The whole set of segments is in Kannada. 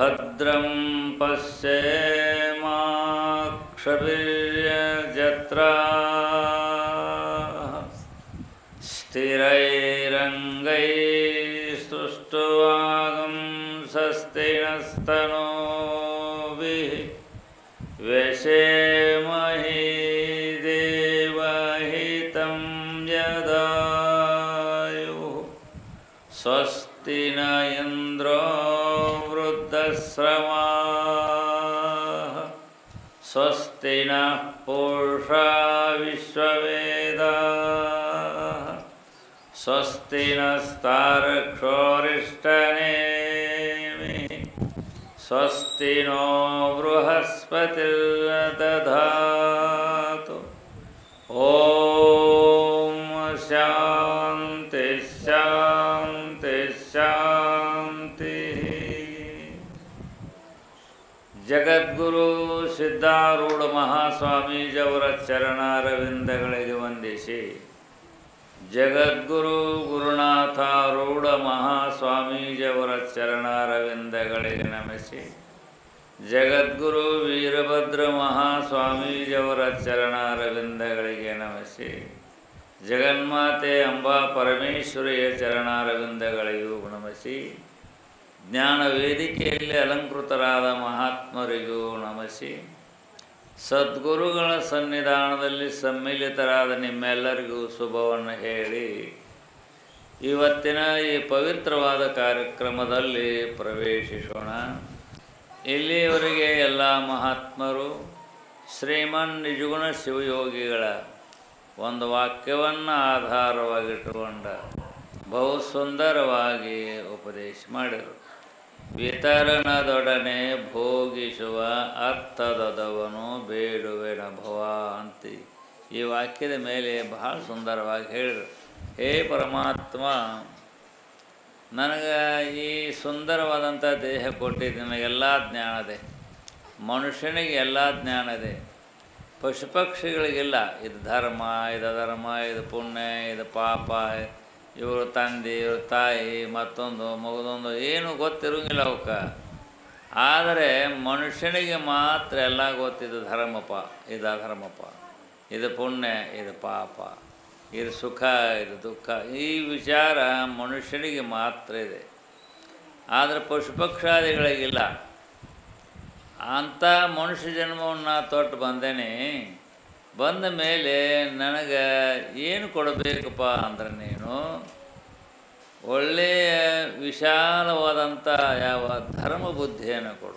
भद्रं पश्येमाक्षभिर्यजत्रा स्थिरैरङ्गैस्तुष्टुवागं स्वस्तिनस्तनोभिः व्यशेमहि देवहितं यदायुः स्वस्ति न इन्द्रो वृद्धश्रवाः स्वस्ति नः पूषा विश्ववेदाः स्वस्ति नस्तार्क्षोरिष्टनेमि स्वस्ति नो बृहस्पतिर्दधातु ॐ शान्ति शान्ति शान्तिः ಜಗದ್ಗುರು ಸಿದ್ಧಾರೂಢ ಮಹಾಸ್ವಾಮೀಜಿಯವರ ಚರಣಾರವಿಂದಗಳಿಗೆ ವಂದಿಸಿ ಜಗದ್ಗುರು ಗುರುನಾಥಾರೂಢ ಮಹಾಸ್ವಾಮೀಜಿಯವರ ಚರಣಾರವಿಂದಗಳಿಗೆ ನಮಿಸಿ ಜಗದ್ಗುರು ವೀರಭದ್ರ ಮಹಾಸ್ವಾಮೀಜಿಯವರ ಚರಣಾರವಿಂದಗಳಿಗೆ ನಮಿಸಿ ಜಗನ್ಮಾತೆ ಅಂಬಾ ಪರಮೇಶ್ವರಿಯ ಚರಣಾರವಿಂದಗಳಿಗೂ ನಮಿಸಿ ಜ್ಞಾನ ವೇದಿಕೆಯಲ್ಲಿ ಅಲಂಕೃತರಾದ ಮಹಾತ್ಮರಿಗೂ ನಮಿಸಿ ಸದ್ಗುರುಗಳ ಸನ್ನಿಧಾನದಲ್ಲಿ ಸಮ್ಮಿಲಿತರಾದ ನಿಮ್ಮೆಲ್ಲರಿಗೂ ಶುಭವನ್ನು ಹೇಳಿ ಇವತ್ತಿನ ಈ ಪವಿತ್ರವಾದ ಕಾರ್ಯಕ್ರಮದಲ್ಲಿ ಪ್ರವೇಶಿಸೋಣ ಇಲ್ಲಿಯವರೆಗೆ ಎಲ್ಲ ಮಹಾತ್ಮರು ಶ್ರೀಮನ್ ನಿಜಗುಣ ಶಿವಯೋಗಿಗಳ ಒಂದು ವಾಕ್ಯವನ್ನು ಆಧಾರವಾಗಿಟ್ಟುಕೊಂಡ ಬಹು ಸುಂದರವಾಗಿ ಉಪದೇಶ ಮಾಡಿದರು ವಿತರಣದೊಡನೆ ಭೋಗಿಸುವ ಅರ್ಥದದವನು ಬೇಡುವೆನ ಭವ ಅಂತಿ ಈ ವಾಕ್ಯದ ಮೇಲೆ ಬಹಳ ಸುಂದರವಾಗಿ ಹೇಳಿದರು ಹೇ ಪರಮಾತ್ಮ ನನಗೆ ಈ ಸುಂದರವಾದಂಥ ದೇಹ ಕೊಟ್ಟಿದ್ದು ನನಗೆಲ್ಲ ಜ್ಞಾನ ಇದೆ ಮನುಷ್ಯನಿಗೆ ಎಲ್ಲ ಜ್ಞಾನ ಇದೆ ಪಶು ಪಕ್ಷಿಗಳಿಗಿಲ್ಲ ಇದು ಧರ್ಮ ಇದು ಧರ್ಮ ಇದು ಪುಣ್ಯ ಇದು ಪಾಪ ಇವರು ತಂದೆ ಇವ್ರ ತಾಯಿ ಮತ್ತೊಂದು ಮಗದೊಂದು ಏನು ಗೊತ್ತಿರೋಂಗಿಲ್ಲ ಅವಕ್ಕೆ ಆದರೆ ಮನುಷ್ಯನಿಗೆ ಮಾತ್ರ ಎಲ್ಲ ಗೊತ್ತಿದ್ದು ಧರ್ಮಪ್ಪ ಇದು ಅಧರ್ಮಪ್ಪ ಇದು ಪುಣ್ಯ ಇದು ಪಾಪ ಇದು ಸುಖ ಇದು ದುಃಖ ಈ ವಿಚಾರ ಮನುಷ್ಯನಿಗೆ ಮಾತ್ರ ಇದೆ ಆದರೆ ಪಶು ಪಕ್ಷಾದಿಗಳಿಗಿಲ್ಲ ಅಂಥ ಮನುಷ್ಯ ಜನ್ಮವನ್ನು ತೊಟ್ಟು ಬಂದೇನೆ ಬಂದ ಮೇಲೆ ನನಗೆ ಏನು ಕೊಡಬೇಕಪ್ಪ ಅಂದ್ರೆ ನೀನು ಒಳ್ಳೆಯ ವಿಶಾಲವಾದಂಥ ಯಾವ ಧರ್ಮ ಬುದ್ಧಿಯನ್ನು ಕೊಡು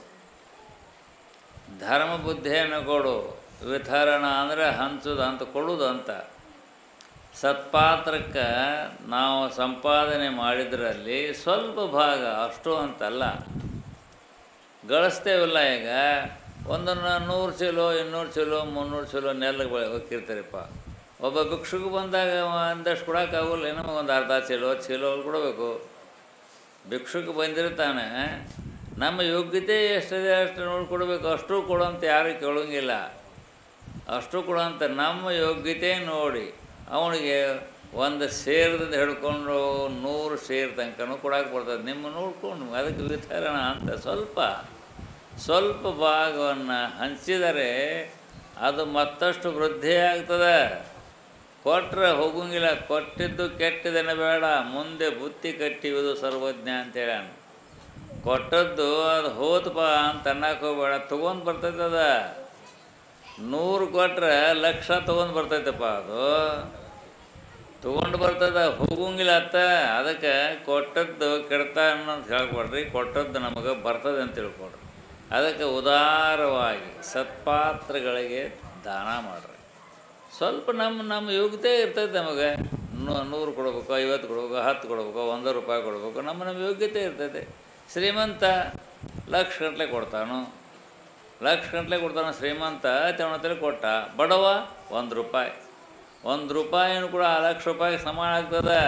ಧರ್ಮ ಬುದ್ಧಿಯನ್ನು ಕೊಡು ವಿತರಣ ಅಂದರೆ ಹಂಚೋದು ಅಂತ ಕೊಡೋದು ಅಂತ ಸತ್ಪಾತ್ರಕ್ಕೆ ನಾವು ಸಂಪಾದನೆ ಮಾಡಿದ್ರಲ್ಲಿ ಸ್ವಲ್ಪ ಭಾಗ ಅಷ್ಟು ಅಂತಲ್ಲ ಗಳಿಸ್ತೇವಲ್ಲ ಈಗ ಒಂದನ್ನು ನೂರು ಚೀಲೋ ಇನ್ನೂರು ಚೀಲೋ ಮುನ್ನೂರು ಚೀಲೋ ನೆಲ್ಲಗೆ ಬೆಳೆ ಹೋಗಿರ್ತಾರಪ್ಪ ಒಬ್ಬ ಭಿಕ್ಷುಗೆ ಬಂದಾಗ ಒಂದಷ್ಟು ಕೊಡೋಕ್ಕಾಗಲ್ಲ ಏನೋ ಒಂದು ಅರ್ಧ ಚೀಲೋ ಚೀಲೋ ಕೊಡಬೇಕು ಭಿಕ್ಷುಗೆ ಬಂದಿರ್ತಾನೆ ನಮ್ಮ ಯೋಗ್ಯತೆ ಎಷ್ಟಿದೆ ಅಷ್ಟು ನೋಡಿ ಕೊಡಬೇಕು ಅಷ್ಟು ಕೊಡೋಂತ ಯಾರು ಕೇಳೋಂಗಿಲ್ಲ ಅಷ್ಟು ಕೊಡೋಂಥ ನಮ್ಮ ಯೋಗ್ಯತೆ ನೋಡಿ ಅವನಿಗೆ ಒಂದು ಸೇರ್ದಿಂದ ಹಿಡ್ಕೊಂಡು ನೂರು ಸೇರ್ ತನಕನೂ ಕೊಡಕ್ಕೆ ಬರ್ತದೆ ನಿಮ್ಮ ನೋಡ್ಕೊಂಡು ಅದಕ್ಕೆ ವಿತರಣ ಅಂತ ಸ್ವಲ್ಪ ಸ್ವಲ್ಪ ಭಾಗವನ್ನು ಹಂಚಿದರೆ ಅದು ಮತ್ತಷ್ಟು ವೃದ್ಧಿ ಆಗ್ತದೆ ಕೊಟ್ಟರೆ ಹೋಗಂಗಿಲ್ಲ ಕೊಟ್ಟಿದ್ದು ಕೆಟ್ಟದನ್ನ ಬೇಡ ಮುಂದೆ ಬುತ್ತಿ ಕಟ್ಟಿಯುವುದು ಸರ್ವಜ್ಞ ಅಂತೇಳ ಕೊಟ್ಟದ್ದು ಅದು ಹೋತಪ್ಪ ಅಂತ ಅನ್ನಕ್ಕೆ ಹೋಗ್ಬೇಡ ತೊಗೊಂಡು ಬರ್ತೈತೆ ಅದ ನೂರು ಕೊಟ್ರೆ ಲಕ್ಷ ತೊಗೊಂಡು ಬರ್ತೈತಪ್ಪ ಅದು ತೊಗೊಂಡು ಬರ್ತದ ಹೋಗಂಗಿಲ್ಲ ಅತ್ತ ಅದಕ್ಕೆ ಕೊಟ್ಟದ್ದು ಕೆಡ್ತ ಅನ್ನೋದು ಹೇಳ್ಕೊಡ್ರಿ ಕೊಟ್ಟದ್ದು ನಮಗೆ ಬರ್ತದೆ ಅಂತ ತಿಳ್ಕೊಡ್ರಿ ಅದಕ್ಕೆ ಉದಾರವಾಗಿ ಸತ್ಪಾತ್ರಗಳಿಗೆ ದಾನ ಮಾಡ್ರಿ ಸ್ವಲ್ಪ ನಮ್ಮ ನಮ್ಮ ಯೋಗ್ಯತೆ ಇರ್ತೈತೆ ನಮಗೆ ನೂರು ಕೊಡ್ಬೇಕು ಐವತ್ತು ಕೊಡ್ಬೇಕು ಹತ್ತು ಕೊಡ್ಬೇಕು ಒಂದು ರೂಪಾಯಿ ಕೊಡ್ಬೇಕು ನಮ್ಮ ನಮ್ಮ ಯೋಗ್ಯತೆ ಇರ್ತೈತೆ ಶ್ರೀಮಂತ ಲಕ್ಷ ಗಂಟ್ಲೆ ಕೊಡ್ತಾನು ಲಕ್ಷ ಗಂಟ್ಲೆ ಕೊಡ್ತಾನೆ ಶ್ರೀಮಂತ ತವಣತಲ್ಲಿ ಕೊಟ್ಟ ಬಡವ ಒಂದು ರೂಪಾಯಿ ಒಂದು ರೂಪಾಯಿನೂ ಕೂಡ ಆ ಲಕ್ಷ ರೂಪಾಯಿಗೆ ಸಮಾನ ಆಗ್ತದೆ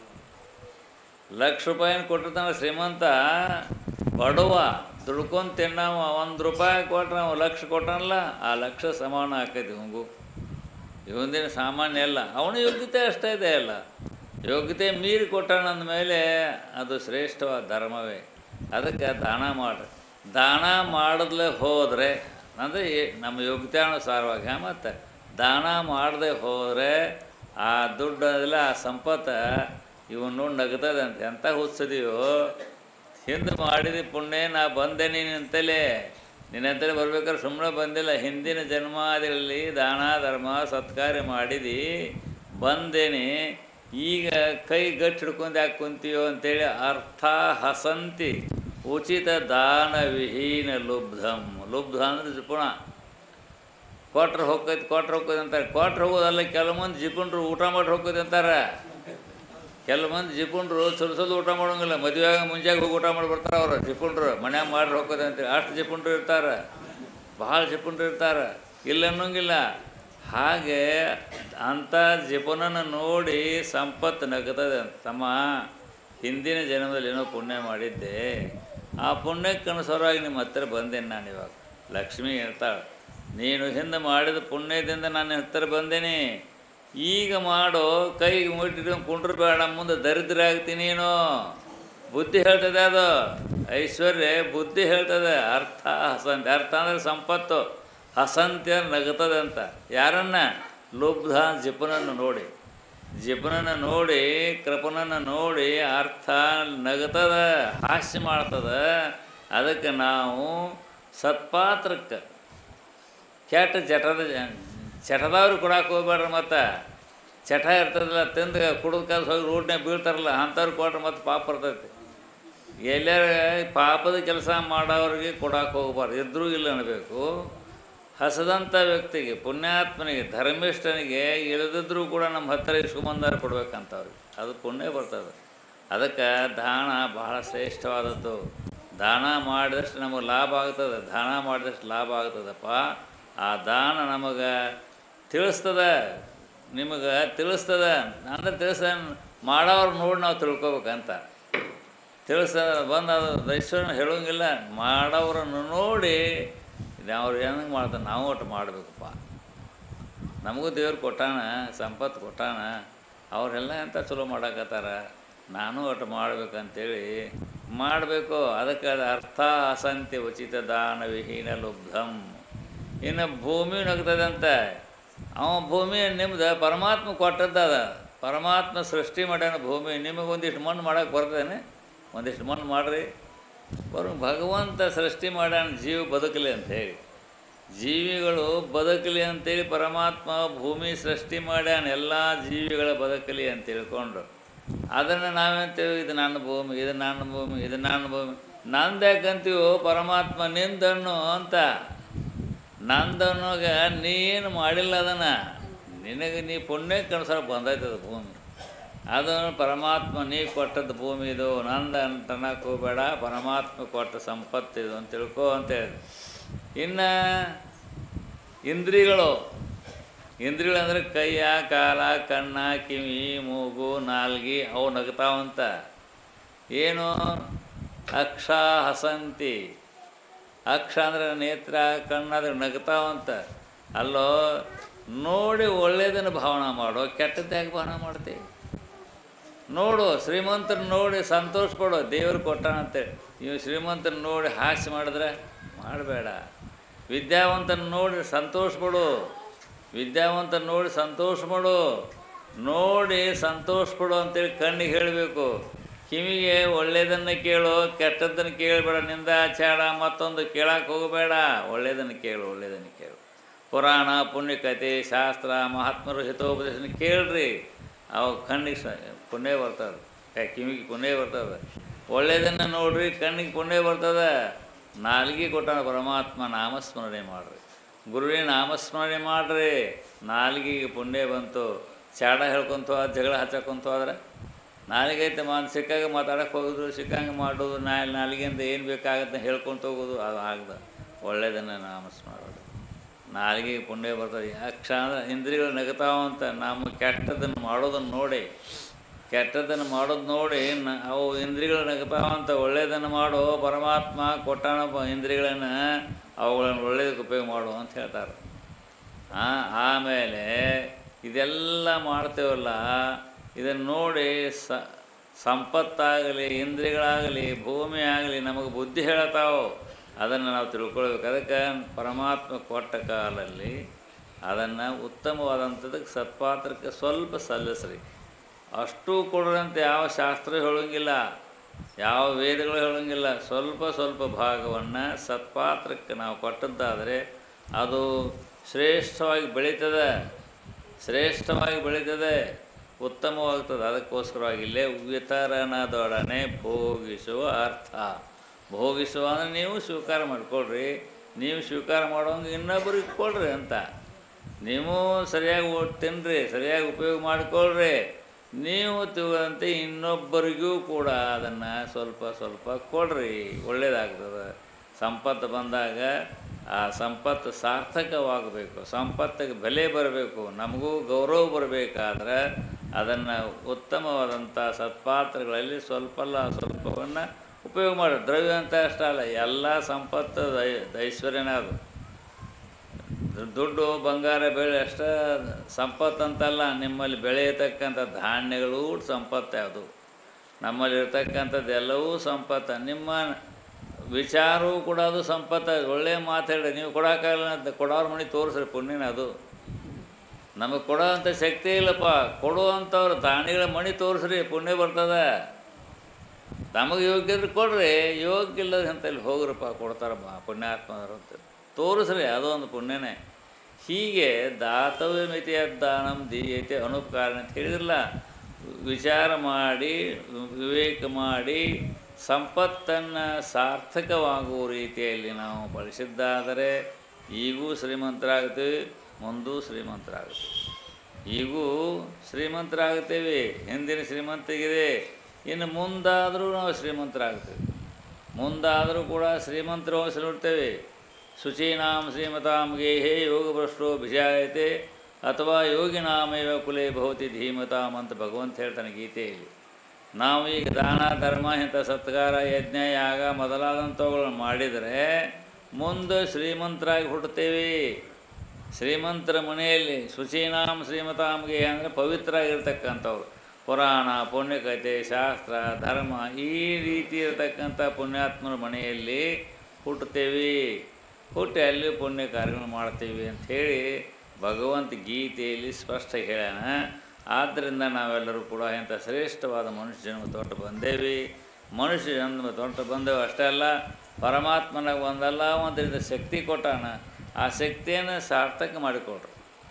ಲಕ್ಷ ರೂಪಾಯಿನ ಕೊಟ್ಟಿರ್ತಾನೆ ಶ್ರೀಮಂತ ಬಡವ ದುಡ್ಕೊಂಡು ತಿನ್ನವ ಒಂದು ರೂಪಾಯಿ ಕೊಟ್ರೆ ನಾವು ಲಕ್ಷ ಕೊಟ್ಟನಲ್ಲ ಆ ಲಕ್ಷ ಸಮಾನ ಆಕೈತಿ ಹಂಗು ಇವಂದಿನ ಸಾಮಾನ್ಯ ಅಲ್ಲ ಅವನ ಯೋಗ್ಯತೆ ಅಷ್ಟೇ ಇದೆ ಅಲ್ಲ ಯೋಗ್ಯತೆ ಮೀರಿ ಕೊಟ್ಟಣ ಅಂದಮೇಲೆ ಅದು ಶ್ರೇಷ್ಠವಾದ ಧರ್ಮವೇ ಅದಕ್ಕೆ ದಾನ ಮಾಡಿರಿ ದಾನ ಮಾಡದ್ಲೆ ಹೋದರೆ ಅಂದರೆ ನಮ್ಮ ಯೋಗ್ಯತಾನುಸಾರವಾಗಿ ಮತ್ತು ದಾನ ಮಾಡದೆ ಹೋದರೆ ಆ ದುಡ್ಡು ಅದೆಲ್ಲ ಆ ಸಂಪತ್ತು ಇವನು ನೋಡಿ ನಗ್ತದೆ ಅಂತ ಎಂಥ ಹುಚ್ಚದಿಯೋ ಹಿಂದೆ ಮಾಡಿದ ಪುಣ್ಯ ನಾ ಬಂದೆ ನಿನ್ನಂತಲೇ ನಿನ್ನಂತಲೇ ಬರ್ಬೇಕಾದ್ರೆ ಸುಮ್ಮನೆ ಬಂದಿಲ್ಲ ಹಿಂದಿನ ಜನ್ಮಾದಿಗಳಲ್ಲಿ ದಾನ ಧರ್ಮ ಸತ್ಕಾರ್ಯ ಮಾಡಿದಿ ಬಂದೇನೆ ಈಗ ಕೈ ಗಟ್ಟಿ ಹಿಡ್ಕೊಂಡು ಯಾಕೆ ಕುಂತೀಯೋ ಅಂತೇಳಿ ಅರ್ಥ ಹಸಂತಿ ಉಚಿತ ದಾನ ವಿಹೀನ ಲುಬ್ಧಂ ಲುಬ್ಧ ಅಂದ್ರೆ ಜಿಪುಣ ಕೊಟ್ರೆ ಹೋಗ್ತೈತಿ ಕೊಟ್ರೆ ಹೋಗ್ತೈತಿ ಅಂತಾರೆ ಕೊಟ್ರೆ ಹೋಗೋದಲ್ಲ ಕೆಲವು ಮಂದಿ ಜಿಪುಣ್ರು ಊಟ ಮಾಡಿ ಹೋಗ್ತೈತಿ ಅಂತಾರೆ ಕೆಲವು ಮಂದಿ ಜಿಪುಣ್ರು ಸುಲ್ಸಲು ಊಟ ಮಾಡೋಂಗಿಲ್ಲ ಮದುವೆಯಾಗ ಮುಂಜಾಗ ಹೋಗಿ ಊಟ ಮಾಡಿ ಬರ್ತಾರೆ ಅವ್ರು ಜಿಪುಣ್ರು ಮನ್ಯಾಗ ಮಾಡ್ರಿ ಹೋಗ್ತದೆ ಅಂತೇಳಿ ಅಷ್ಟು ಜಿಪುಣ್ರು ಇರ್ತಾರೆ ಭಾಳ ಜಿಪುಣ್ರು ಇರ್ತಾರೆ ಇಲ್ಲ ಅನ್ನೋಂಗಿಲ್ಲ ಹಾಗೆ ಅಂಥ ಜಿಪುನನ ನೋಡಿ ಸಂಪತ್ತು ನಗ್ತದೆ ಅಂತ ತಮ್ಮ ಹಿಂದಿನ ಜನ್ಮದಲ್ಲಿ ಏನೋ ಪುಣ್ಯ ಮಾಡಿದ್ದೆ ಆ ಪುಣ್ಯಕ್ಕೆ ಅನುಸಾರವಾಗಿ ನಿಮ್ಮ ಹತ್ತಿರ ಬಂದೇನೆ ನಾನು ಇವಾಗ ಲಕ್ಷ್ಮಿ ಹೇಳ್ತಾಳೆ ನೀನು ಹಿಂದೆ ಮಾಡಿದ ಪುಣ್ಯದಿಂದ ನಾನು ಹತ್ತಿರ ಬಂದೇನೆ ಈಗ ಮಾಡೋ ಕೈಗೆ ಮುಟ್ಟಿಟ್ಕೊಂಡು ಕುಂಡ್ರು ಬೇಡ ಮುಂದೆ ದರಿದ್ರ ಆಗ್ತೀನಿ ನೀನು ಬುದ್ಧಿ ಹೇಳ್ತದೆ ಅದು ಐಶ್ವರ್ಯ ಬುದ್ಧಿ ಹೇಳ್ತದೆ ಅರ್ಥ ಹಸಂತಿ ಅರ್ಥ ಅಂದರೆ ಸಂಪತ್ತು ಹಸಂತ್ಯ ನಗುತ್ತದೆ ಅಂತ ಯಾರನ್ನ ಲುಬ್ಧ ಜಿಪನನ್ನು ನೋಡಿ ಜಿಪನನ್ನು ನೋಡಿ ಕೃಪನನ್ನು ನೋಡಿ ಅರ್ಥ ನಗುತ್ತದ ಹಾಸ್ಯ ಮಾಡ್ತದ ಅದಕ್ಕೆ ನಾವು ಸತ್ಪಾತ್ರಕ್ಕೆ ಕೆಟ್ಟ ಚಟದ ಚಟದವ್ರು ಕೊಡಕ್ಕೆ ಹೋಗ್ಬೇಡ್ರಿ ಮತ್ತು ಚಟ ಇರ್ತದಲ್ಲ ತಿಂದು ಕುಡಿದ ಕಾಸು ಹೋಗಿ ರೋಡ್ನಾಗ ಬೀಳ್ತಾರಲ್ಲ ಅಂಥವ್ರು ಕೊಟ್ರೆ ಮತ್ತೆ ಪಾಪ ಬರ್ತೈತಿ ಎಲ್ಲಾರ ಪಾಪದ ಕೆಲಸ ಮಾಡೋರಿಗೆ ಕೊಡಕ್ಕೆ ಹೋಗ್ಬಾರ್ದು ಇದ್ರೂ ಇಲ್ಲ ಅನ್ನಬೇಕು ಹಸದಂಥ ವ್ಯಕ್ತಿಗೆ ಪುಣ್ಯಾತ್ಮನಿಗೆ ಧರ್ಮಿಷ್ಠನಿಗೆ ಇಳಿದಿದ್ರೂ ಕೂಡ ನಮ್ಮ ಹತ್ತಿರ ಇಸ್ಕೊಂಬಂದಾರು ಕೊಡ್ಬೇಕಂತವ್ರಿಗೆ ಅದು ಪುಣ್ಯ ಬರ್ತದೆ ಅದಕ್ಕೆ ದಾನ ಬಹಳ ಶ್ರೇಷ್ಠವಾದದ್ದು ದಾನ ಮಾಡಿದಷ್ಟು ನಮಗೆ ಲಾಭ ಆಗ್ತದೆ ದಾನ ಮಾಡಿದಷ್ಟು ಲಾಭ ಆಗ್ತದಪ್ಪ ಆ ದಾನ ನಮಗೆ ತಿಳಿಸ್ತದ ನಿಮಗೆ ತಿಳಿಸ್ತದ ಅಂದ್ರೆ ತಿಳಿಸ ಮಾಡೋರು ನೋಡಿ ನಾವು ತಿಳ್ಕೊಬೇಕಂತ ತಿಳಿಸ್ತದ ಬಂದು ಅದು ದೈಶ್ವರನ ಹೇಳೋಂಗಿಲ್ಲ ಮಾಡೋರನ್ನು ನೋಡಿ ಇದು ಅವ್ರು ಏನಂಗೆ ಮಾಡ್ತಾರೆ ನಾವು ಒಟ್ಟು ಮಾಡಬೇಕಪ್ಪ ನಮಗೂ ದೇವ್ರು ಕೊಟ್ಟಾನ ಸಂಪತ್ತು ಕೊಟ್ಟಾನ ಅವರೆಲ್ಲ ಎಂಥ ಚಲೋ ಮಾಡಕತ್ತಾರ ನಾನು ಒಟ್ಟು ಮಾಡ್ಬೇಕಂತೇಳಿ ಮಾಡಬೇಕು ಅದಕ್ಕೆ ಅದು ಅರ್ಥ ಅಸಂತ್ಯ ಉಚಿತ ದಾನ ವಿಹೀನ ಲುಬ್ಧಂ ಇನ್ನು ಭೂಮಿ ನಗ್ತದಂತ ಅವ ಭೂಮಿ ನಿಮ್ದು ಪರಮಾತ್ಮ ಕೊಟ್ಟದ್ದದ ಪರಮಾತ್ಮ ಸೃಷ್ಟಿ ಮಾಡ್ಯಾನ ಭೂಮಿ ನಿಮಗೆ ಒಂದಿಷ್ಟು ಮಣ್ಣು ಮಾಡೋಕೆ ಬರ್ತದೇನೆ ಒಂದಿಷ್ಟು ಮಣ್ಣು ಮಾಡಿರಿ ಬರು ಭಗವಂತ ಸೃಷ್ಟಿ ಮಾಡ್ಯಾನ ಜೀವ ಬದುಕಲಿ ಅಂಥೇಳಿ ಜೀವಿಗಳು ಬದುಕಲಿ ಅಂತೇಳಿ ಪರಮಾತ್ಮ ಭೂಮಿ ಸೃಷ್ಟಿ ಮಾಡ್ಯಾನ ಎಲ್ಲ ಜೀವಿಗಳ ಬದುಕಲಿ ಅಂತ ತಿಳ್ಕೊಂಡು ಅದನ್ನು ನಾವೇಂತೀವಿ ಇದು ನನ್ನ ಭೂಮಿ ಇದು ನನ್ನ ಭೂಮಿ ಇದು ನನ್ನ ಭೂಮಿ ನಂದ್ಯಾಕಂತೀವೋ ಪರಮಾತ್ಮ ನಿಂದಣ್ಣು ಅಂತ ನಂದನ್ನೋಗ ನೀನು ಮಾಡಿಲ್ಲ ಅದನ್ನು ನಿನಗೆ ನೀ ಪುಣ್ಯಕ್ಕೆ ಅನುಸಾರ ಬಂದೈತದ ಭೂಮಿ ಅದು ಪರಮಾತ್ಮ ನೀ ಕೊಟ್ಟದ್ದು ಭೂಮಿ ಇದು ನಂದ ಅಂತ ಅನ್ನಕ್ಕೆ ಹೋಗಬೇಡ ಪರಮಾತ್ಮ ಕೊಟ್ಟ ಸಂಪತ್ತಿದು ಅಂತ ತಿಳ್ಕೊ ಅಂತೇಳಿ ಇನ್ನು ಇಂದ್ರಿಯಗಳು ಇಂದ್ರಿಯಗಳು ಅಂದರೆ ಕೈಯ ಕಾಲ ಕಣ್ಣ ಕಿವಿ ಮೂಗು ನಾಲ್ಗಿ ಅವು ನಗ್ತಾವಂತ ಏನು ಅಕ್ಷ ಹಸಂತಿ ಅಕ್ಷ ಅಂದರೆ ನೇತ್ರ ಕಣ್ಣಾದ್ರೆ ನಗ್ತಾವಂತ ಅಲ್ಲೋ ನೋಡಿ ಒಳ್ಳೇದನ್ನು ಭಾವನೆ ಮಾಡೋ ಕೆಟ್ಟದ್ದು ಯಾಕೆ ಭಾವನೆ ಮಾಡ್ತೀವಿ ನೋಡು ಶ್ರೀಮಂತನ ನೋಡಿ ಸಂತೋಷ ಪಡು ದೇವರು ಕೊಟ್ಟಾನಂತೇಳಿ ನೀವು ಶ್ರೀಮಂತನ ನೋಡಿ ಹಾಸ್ಯ ಮಾಡಿದ್ರೆ ಮಾಡಬೇಡ ವಿದ್ಯಾವಂತನ ನೋಡಿ ಸಂತೋಷ ಪಡು ವಿದ್ಯಾವಂತನ ನೋಡಿ ಸಂತೋಷ ಮಾಡು ನೋಡಿ ಸಂತೋಷ ಪಡು ಅಂತೇಳಿ ಕಣ್ಣಿಗೆ ಹೇಳಬೇಕು ಕಿವಿಗೆ ಒಳ್ಳೆಯದನ್ನು ಕೇಳು ಕೆಟ್ಟದ್ದನ್ನು ಕೇಳಬೇಡ ನಿಂದಾಚಾರ ಮತ್ತೊಂದು ಕೇಳಕ್ಕೆ ಹೋಗಬೇಡ ಒಳ್ಳೆಯದನ್ನು ಕೇಳು ಒಳ್ಳೆಯದನ್ನು ಕೇಳು ಪುರಾಣ ಪುಣ್ಯಕಥೆ ಶಾಸ್ತ್ರ ಮಹಾತ್ಮರು ಹಿತೋಪದೇಶನ ಕೇಳ್ರಿ ಅವು ಕಣ್ಣಿಗೆ ಸ ಪುಣ್ಯ ಬರ್ತದೆ ಏ, ಕಿವಿಗೆ ಪುಣ್ಯ ಬರ್ತದೆ ಒಳ್ಳೆಯದನ್ನು ನೋಡ್ರಿ ಕಣ್ಣಿಗೆ ಪುಣ್ಯ ಬರ್ತದೆ ನಾಲ್ಗೆ ಕೊಟ್ಟಾನ ಪರಮಾತ್ಮ ನಾಮಸ್ಮರಣೆ ಮಾಡಿರಿ ಗುರುವಿನ ನಾಮಸ್ಮರಣೆ ಮಾಡಿರಿ ನಾಲ್ಗಿಗೆ ಪುಣ್ಯ ಬಂತು ಚಾಡ ಹೇಳ್ಕೊಂತ ಹೋದ್, ಜಗಳ ಹಚ್ಚಕೊಂತ ಹೋದ್ರೆ ನಾಲಿಗೆ ಐತೆ ಮಾನ್ ಸಿಕ್ಕಾಗ ಮಾತಾಡಕ್ಕೆ ಹೋಗೋದು ಸಿಕ್ಕಂಗೆ ಮಾಡೋದು ನಾಳೆ ನಾಲಿಗೆಯಿಂದ ಏನು ಬೇಕಾಗುತ್ತೆ ಹೇಳ್ಕೊಂತ ಹೋಗೋದು ಅದು ಆಗ್ದ ಒಳ್ಳೆಯದನ್ನು ನಾಮಸ್ಮರಣೆ ನಾಲಿಗೆ ಪುಣ್ಯ ಬರ್ತದೆ ಅಕ್ಷ ಅಂದ್ರೆ ಇಂದ್ರಿಯಗಳು ನಗತಾವಂತ ನಮ್ಮ ಕೆಟ್ಟದನ್ನು ಮಾಡೋದನ್ನು ನೋಡಿ ಕೆಟ್ಟದನ್ನು ಮಾಡೋದು ನೋಡಿ ನ ಅವು ಇಂದ್ರಿಯಗಳು ನಗತಾವಂತ ಒಳ್ಳೆಯದನ್ನು ಮಾಡು ಪರಮಾತ್ಮ ಕೊಟ್ಟಾನ ಪ- ಇಂದ್ರಿಯಗಳನ್ನು ಅವುಗಳನ್ನು ಒಳ್ಳೆಯದಕ್ಕೆ ಉಪಯೋಗ ಮಾಡು ಅಂತ ಹೇಳ್ತಾರೆ ಆ, ಆಮೇಲೆ ಇದೆಲ್ಲ ಮಾಡ್ತೇವಲ್ಲ ಇದನ್ನು ನೋಡಿ ಸ ಸಂಪತ್ತಾಗಲಿ ಇಂದ್ರಿಯಗಳಾಗಲಿ ಭೂಮಿ ಆಗಲಿ ನಮಗೆ ಬುದ್ಧಿ ಹೇಳ್ತಾವೆ ಅದನ್ನು ನಾವು ತಿಳ್ಕೊಳ್ಬೇಕು ಅದಕ್ಕೆ ಪರಮಾತ್ಮ ಕೊಟ್ಟ ಕಾಲಲ್ಲಿ ಅದನ್ನು ಉತ್ತಮವಾದಂಥದ್ದಕ್ಕೆ ಸತ್ಪಾತ್ರಕ್ಕೆ ಸ್ವಲ್ಪ ಸಲ್ಲಿಸ್ರಿ ಅಷ್ಟು ಕೊಡ್ರಂತ ಯಾವ ಶಾಸ್ತ್ರ ಹೇಳೋಂಗಿಲ್ಲ ಯಾವ ವೇದಗಳು ಹೇಳೋಂಗಿಲ್ಲ ಸ್ವಲ್ಪ ಸ್ವಲ್ಪ ಭಾಗವನ್ನು ಸತ್ಪಾತ್ರಕ್ಕೆ ನಾವು ಕೊಟ್ಟದ್ದಾದರೆ ಅದು ಶ್ರೇಷ್ಠವಾಗಿ ಬೆಳೀತದೆ ಶ್ರೇಷ್ಠವಾಗಿ ಬೆಳೀತದೆ ಉತ್ತಮವಾಗ್ತದೆ ಅದಕ್ಕೋಸ್ಕರವಾಗಿ ಇಲ್ಲೇ ವಿತರಣದೊಡನೆ ಭೋಗಿಸುವ ಅರ್ಥ ಭೋಗಿಸುವ ಅಂದರೆ ನೀವು ಸ್ವೀಕಾರ ಮಾಡಿಕೊಡ್ರಿ ನೀವು ಸ್ವೀಕಾರ ಮಾಡೋಂಗೆ ಇನ್ನೊಬ್ಬರಿಗೆ ಕೊಡ್ರಿ ಅಂತ ನೀವು ಸರಿಯಾಗಿ ಓಟ್ ತಿನ್ನಿರಿ ಸರಿಯಾಗಿ ಉಪಯೋಗ ಮಾಡಿಕೊಳ್ರಿ ನೀವು ತಿಳುವಂತೆ ಇನ್ನೊಬ್ಬರಿಗೂ ಕೂಡ ಅದನ್ನು ಸ್ವಲ್ಪ ಸ್ವಲ್ಪ ಕೊಡ್ರಿ ಒಳ್ಳೆಯದಾಗ್ತದೆ ಸಂಪತ್ತು ಬಂದಾಗ ಆ ಸಂಪತ್ತು ಸಾರ್ಥಕವಾಗಬೇಕು ಸಂಪತ್ತಿಗೆ ಬೆಲೆ ಬರಬೇಕು ನಮಗೂ ಗೌರವ ಬರಬೇಕಾದ್ರೆ ಅದನ್ನು ಉತ್ತಮವಾದಂಥ ಸತ್ಪಾತ್ರಗಳಲ್ಲಿ ಸ್ವಲ್ಪಲ್ಲ ಸ್ವಲ್ಪವನ್ನು ಉಪಯೋಗ ಮಾಡಿ ದ್ರವ್ಯ ಅಂತ ಅಷ್ಟೇ ಅಲ್ಲ ಎಲ್ಲ ಸಂಪತ್ತು ದೈ ಐಶ್ವರ್ಯನೇ ಅದು ದುಡ್ಡು ಬಂಗಾರ ಬೆಳೆ ಅಷ್ಟೇ ಸಂಪತ್ತು ಅಂತಲ್ಲ ನಿಮ್ಮಲ್ಲಿ ಬೆಳೆಯತಕ್ಕಂಥ ಧಾನ್ಯಗಳು ಸಂಪತ್ತು ಅದು ನಮ್ಮಲ್ಲಿ ಇರ್ತಕ್ಕಂಥದ್ದು ಎಲ್ಲವೂ ಸಂಪತ್ತು ನಿಮ್ಮ ವಿಚಾರವೂ ಕೂಡ ಅದು ಸಂಪತ್ತು ಒಳ್ಳೆಯ ಮಾತಾಡಿ ನೀವು ಕೊಡೋಕ್ಕಾಗಲ್ಲ ಅಂತ ಕೊಡೋರ ಮನೆ ತೋರಿಸ್ರಿ ಪುಣ್ಯನ ಅದು ನಮಗೆ ಕೊಡೋವಂಥ ಶಕ್ತಿ ಇಲ್ಲಪ್ಪ ಕೊಡುವಂಥವ್ರು ದಾನಿಗಳ ಮಣಿ ತೋರಿಸ್ರಿ ಪುಣ್ಯ ಬರ್ತದೆ ತಮಗೆ ಯೋಗ್ಯ ಇದ್ರೆ ಕೊಡ್ರಿ ಯೋಗ್ಯ ಇಲ್ಲದ ಅಂತಲ್ಲಿ ಹೋಗ್ರಪ್ಪ ಕೊಡ್ತಾರಪ್ಪ ಪುಣ್ಯಾತ್ಮರು ಅಂತ ತೋರಿಸ್ರಿ ಅದೊಂದು ಪುಣ್ಯನೇ ಹೀಗೆ ದಾತವ್ಯ ಮಿತಿಯದ್ದಾನಂ ದೀಯತೆ ಅನುಪಕಾರ ಅಂತ ಹೇಳಿದ್ರಲ್ಲ ವಿಚಾರ ಮಾಡಿ ವಿವೇಕ ಮಾಡಿ ಸಂಪತ್ತನ್ನು ಸಾರ್ಥಕವಾಗುವ ರೀತಿಯಲ್ಲಿ ನಾವು ಬಳಸಿದ್ದಾದರೆ ಈಗೂ ಶ್ರೀಮಂತರಾಗ್ತೀವಿ ಮುಂದೂ ಶ್ರೀಮಂತರಾಗ್ತೀವಿ ಈಗೂ ಶ್ರೀಮಂತರಾಗ್ತೇವೆ ಹಿಂದಿನ ಶ್ರೀಮಂತಿಗಿದೆ ಇನ್ನು ಮುಂದಾದರೂ ನಾವು ಶ್ರೀಮಂತರಾಗ್ತೇವೆ ಮುಂದಾದರೂ ಕೂಡ ಶ್ರೀಮಂತರು ಹೊಸಲಿಡ್ತೇವೆ ಶುಚೀನಾಂ ಶ್ರೀಮತಾಂ ಗೇಹೇ ಯೋಗಭ್ರಷ್ಟೋ ಭಿಜಾಯತೆ ಅಥವಾ ಯೋಗಿನಾಮೇವ ಕುಲೇ ಭವತಿ ಧೀಮತಾಂ ಅಂತ ಭಗವಂತ ಹೇಳ್ತಾನೆ ಗೀತೆಯಲ್ಲಿ ನಾವು ಈಗ ದಾನ ಧರ್ಮ ಇಂಥ ಸತ್ಕಾರ ಯಜ್ಞ ಯಾಗ ಮೊದಲಾದಂಥವುಗಳನ್ನು ಮಾಡಿದರೆ ಮುಂದೆ ಶ್ರೀಮಂತರಾಗಿ ಹುಟ್ಟುತ್ತೇವೆ ಶ್ರೀಮಂತರ ಮನೆಯಲ್ಲಿ ಶುಚೀನಾಂ ಶ್ರೀಮತಾಂಗೆ ಅಂದರೆ ಪವಿತ್ರ ಆಗಿರ್ತಕ್ಕಂಥವ್ರು ಪುರಾಣ ಪುಣ್ಯಕಥೆ ಶಾಸ್ತ್ರ ಧರ್ಮ ಈ ರೀತಿ ಇರತಕ್ಕಂಥ ಪುಣ್ಯಾತ್ಮರ ಮನೆಯಲ್ಲಿ ಹುಟ್ಟುತ್ತೇವೆ ಹುಟ್ಟಿ ಅಲ್ಲಿ ಪುಣ್ಯ ಕಾರ್ಯಗಳು ಮಾಡ್ತೀವಿ ಅಂಥೇಳಿ ಭಗವಂತ ಗೀತೆಯಲ್ಲಿ ಸ್ಪಷ್ಟ ಹೇಳ್ಯಾನ ಆದ್ದರಿಂದ ನಾವೆಲ್ಲರೂ ಕೂಡ ಇಂಥ ಶ್ರೇಷ್ಠವಾದ ಮನುಷ್ಯ ಜನ್ಮ ತೊಟ್ಟು ಬಂದೇವಿ ಮನುಷ್ಯ ಜನ್ಮ ತೊಟ್ಟು ಬಂದೇವು ಅಷ್ಟೇ ಅಲ್ಲ ಪರಮಾತ್ಮನಾಗ ಒಂದಲ್ಲ ಒಂದರಿಂದ ಶಕ್ತಿ ಕೊಟ್ಟಾನ ಆ ಶಕ್ತಿಯನ್ನು ಸಾರ್ಥಕ ಮಾಡಿಕೊಡ್ರಿ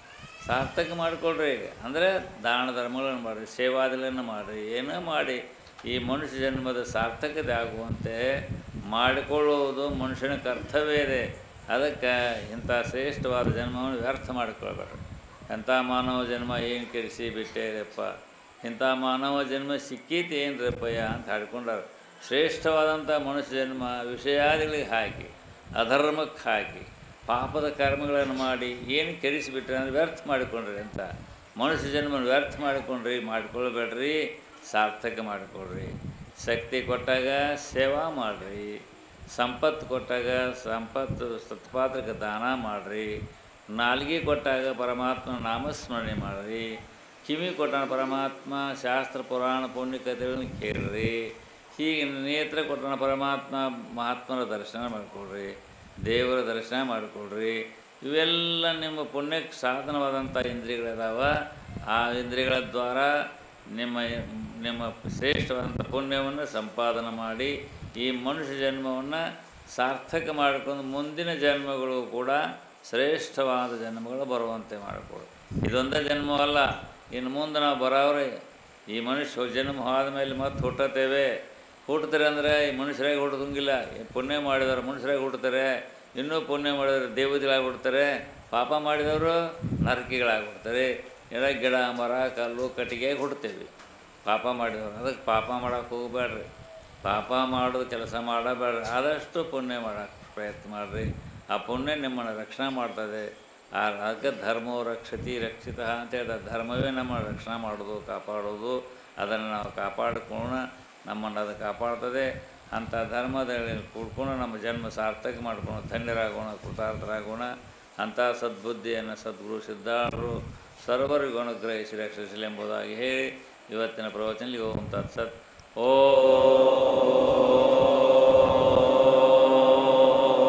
ಸಾರ್ಥಕ ಮಾಡಿಕೊಡ್ರಿ ಅಂದರೆ ದಾನ ಧರ್ಮಗಳನ್ನು ಮಾಡಿರಿ ಸೇವಾದಿಗಳನ್ನು ಮಾಡಿರಿ ಏನೋ ಮಾಡಿ ಈ ಮನುಷ್ಯ ಜನ್ಮದ ಸಾರ್ಥಕತೆ ಆಗುವಂತೆ ಮಾಡಿಕೊಳ್ಳುವುದು ಮನುಷ್ಯನ ಕರ್ತವ್ಯ ಇದೆ ಅದಕ್ಕೆ ಇಂಥ ಶ್ರೇಷ್ಠವಾದ ಜನ್ಮವನ್ನು ವ್ಯರ್ಥ ಮಾಡಿಕೊಳ್ಬೇಡ್ರಿ ಎಂಥ ಮಾನವ ಜನ್ಮ ಏನು ಕೆಡಿಸಿ ಬಿಟ್ಟೇರಪ್ಪ ಇಂಥ ಮಾನವ ಜನ್ಮ ಸಿಕ್ಕೀತಿ ಏನ್ರಪ್ಪಯ್ಯ ಅಂತ ಹಾಡ್ಕೊಂಡಾರ ಶ್ರೇಷ್ಠವಾದಂಥ ಮನುಷ್ಯ ಜನ್ಮ ವಿಷಯಾದಿಗಳಿಗೆ ಹಾಕಿ ಅಧರ್ಮಕ್ಕೆ ಹಾಕಿ ಪಾಪದ ಕರ್ಮಗಳನ್ನು ಮಾಡಿ ಏನು ಕೆಡಿಸಿಬಿಟ್ರೆ ಅಂದರೆ ವ್ಯರ್ಥ ಮಾಡಿಕೊಂಡ್ರಿ ಅಂತ ಮನುಷ್ಯ ಜನ್ಮ ವ್ಯರ್ಥ ಮಾಡಿಕೊಂಡ್ರಿ ಮಾಡಿಕೊಳ್ಬೇಡ್ರಿ ಸಾರ್ಥಕ ಮಾಡಿಕೊಡ್ರಿ ಶಕ್ತಿ ಕೊಟ್ಟಾಗ ಸೇವಾ ಮಾಡಿರಿ ಸಂಪತ್ತು ಕೊಟ್ಟಾಗ ಸಂಪತ್ತು ಸತ್ಪಾತ್ರಕ್ಕೆ ದಾನ ಮಾಡಿರಿ ನಾಲ್ಗೆ ಕೊಟ್ಟಾಗ ಪರಮಾತ್ಮನ ನಾಮಸ್ಮರಣೆ ಮಾಡಿರಿ ಕಿವಿ ಕೊಟ್ಟಾನ ಪರಮಾತ್ಮ ಶಾಸ್ತ್ರ ಪುರಾಣ ಪುಣ್ಯಕಥೆಗಳನ್ನು ಕೇಳ್ರಿ ಹೀಗೆ ನೇತ್ರ ಕೊಟ್ಟಾನ ಪರಮಾತ್ಮ ಮಹಾತ್ಮರ ದರ್ಶನ ಮಾಡಿಕೊಡ್ರಿ ದೇವರ ದರ್ಶನ ಮಾಡಿಕೊಡ್ರಿ ಇವೆಲ್ಲ ನಿಮ್ಮ ಪುಣ್ಯಕ್ಕೆ ಸಾಧನವಾದಂಥ ಇಂದ್ರಿಯಗಳಿದಾವ ಆ ಇಂದ್ರಿಯಗಳ ದ್ವಾರ ನಿಮ್ಮ ನಿಮ್ಮ ಶ್ರೇಷ್ಠವಾದಂಥ ಪುಣ್ಯವನ್ನು ಸಂಪಾದನೆ ಮಾಡಿ ಈ ಮನುಷ್ಯ ಜನ್ಮವನ್ನು ಸಾರ್ಥಕ ಮಾಡಿಕೊಂಡು ಮುಂದಿನ ಜನ್ಮಗಳು ಕೂಡ ಶ್ರೇಷ್ಠವಾದ ಜನ್ಮಗಳು ಬರುವಂತೆ ಮಾಡಿಕೊಡು ಇದೊಂದೇ ಜನ್ಮವಲ್ಲ ಇನ್ನು ಮುಂದೆ ನಾವು ಬರೋವ್ರೆ ಈ ಮನುಷ್ಯ ಜನ್ಮ ಆದ ಮೇಲೆ ಮತ್ತೆ ಹುಟ್ಟುತ್ತೇವೆ ಹುಟ್ಟುತ್ತಾರೆ ಅಂದರೆ ಈ ಮನುಷ್ಯರಾಗಿ ಹುಟ್ಟೋದಂಗಿಲ್ಲ ಪುಣ್ಯ ಮಾಡಿದವರು ಮನುಷ್ಯರಾಗಿ ಹುಟ್ಟುತ್ತಾರೆ ಇನ್ನೂ ಪುಣ್ಯ ಮಾಡಿದವರು ದೇವತೆಗಳಾಗಿ ಹುಡ್ತಾರೆ ಪಾಪ ಮಾಡಿದವರು ನರಕಿಗಳಾಗಿ ಹುಡ್ತಾರೆ ಎಲ್ಲ ಗಿಡ ಮರ ಕಲ್ಲು ಕಟ್ಟಿಗೆ ಹುಡ್ತೇವೆ ಪಾಪ ಮಾಡಿದವರು ಅದಕ್ಕೆ ಪಾಪ ಮಾಡೋಕೆ ಹೋಗಬೇಡ್ರಿ ಪಾಪ ಮಾಡೋದು ಕೆಲಸ ಮಾಡಬೇಡ್ರಿ ಆದಷ್ಟು ಪುಣ್ಯ ಮಾಡೋಕ್ಕೆ ಪ್ರಯತ್ನ ಮಾಡಿರಿ ಆ ಪುಣ್ಯ ನಿಮ್ಮನ್ನು ರಕ್ಷಣೆ ಮಾಡ್ತದೆ ಆ ಅದಕ್ಕೆ ಧರ್ಮೋ ರಕ್ಷತಿ ರಕ್ಷಿತ ಅಂತ ಹೇಳ್ತಾರೆ ಧರ್ಮವೇ ನಮ್ಮನ್ನು ರಕ್ಷಣೆ ಮಾಡೋದು ಕಾಪಾಡೋದು ಅದನ್ನು ನಾವು ಕಾಪಾಡಿಕೊಳ್ಳೋಣ ನಮ್ಮನ್ನು ಅದು ಕಾಪಾಡ್ತದೆ ಅಂಥ ಧರ್ಮದಲ್ಲಿ ಕೂಡ್ಕೊಂಡು ನಮ್ಮ ಜನ್ಮ ಸಾರ್ಥಕ ಮಾಡ್ಕೊಂಡು ಧನ್ಯರಾಗೋಣ ಕೃತಾರ್ಥರಾಗೋಣ ಅಂಥ ಸದ್ಬುದ್ಧಿಯನ್ನು ಸದ್ಗುರು ಸಿದ್ಧಾರರು ಸರ್ವರಿಗೂ ಅನುಗ್ರಹಿಸಿ ರಕ್ಷಿಸಲಿ ಎಂಬುದಾಗಿ ಹೇಳಿ ಇವತ್ತಿನ ಪ್ರವಚನದಲ್ಲಿ ಓಂ ತತ್ಸತ್ ಓ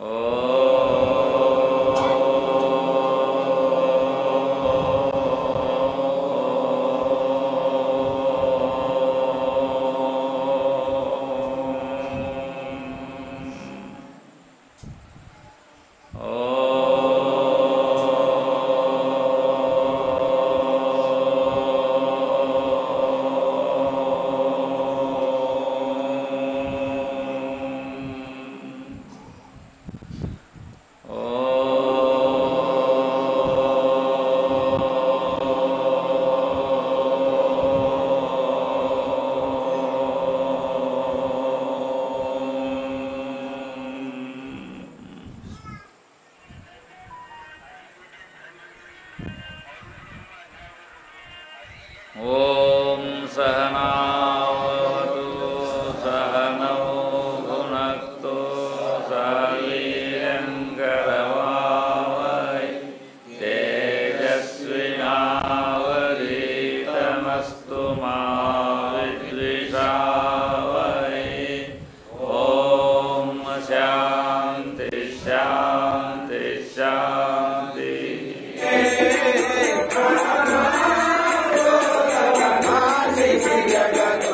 ॐ सहनावतु सहनौ भुनक्तु सवीर्यङ्करवावहै तेजस्विनावधीतमस्तु मा विद्विषावहै ॐ शान्ति शान्ति शान्तिः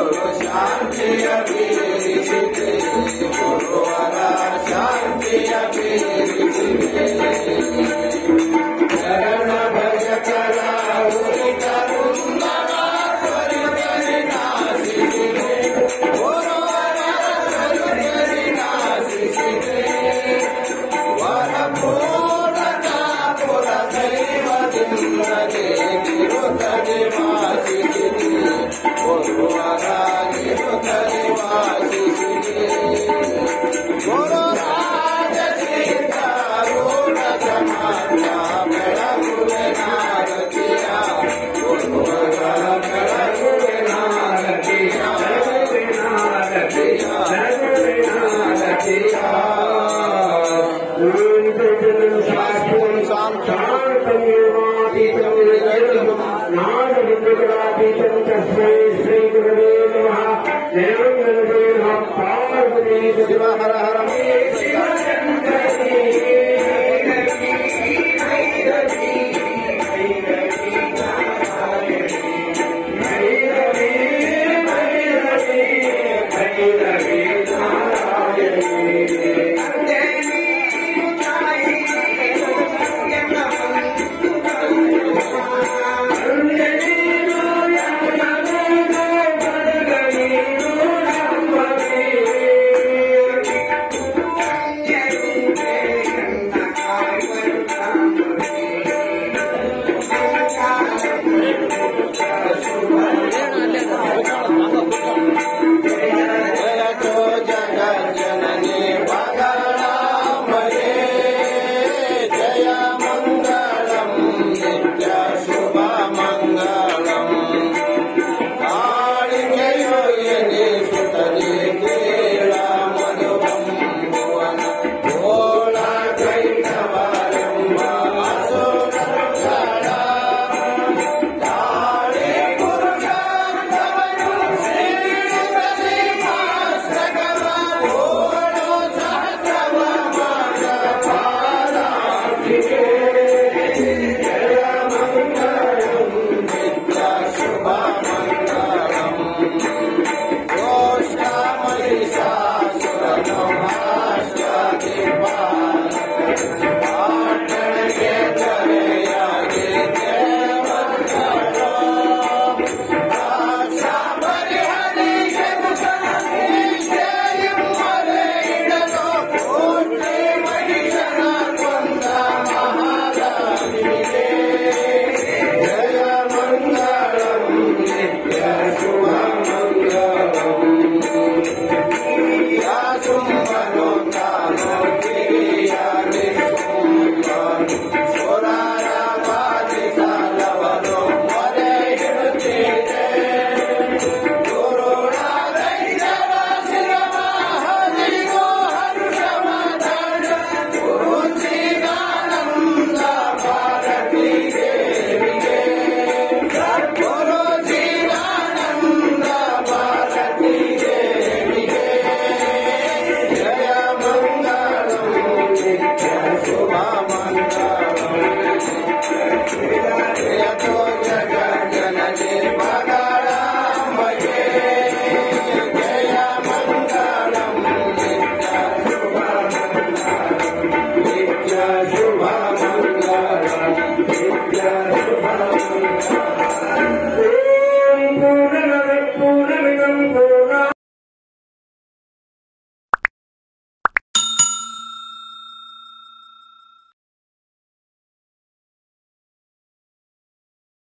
ಬಾಳ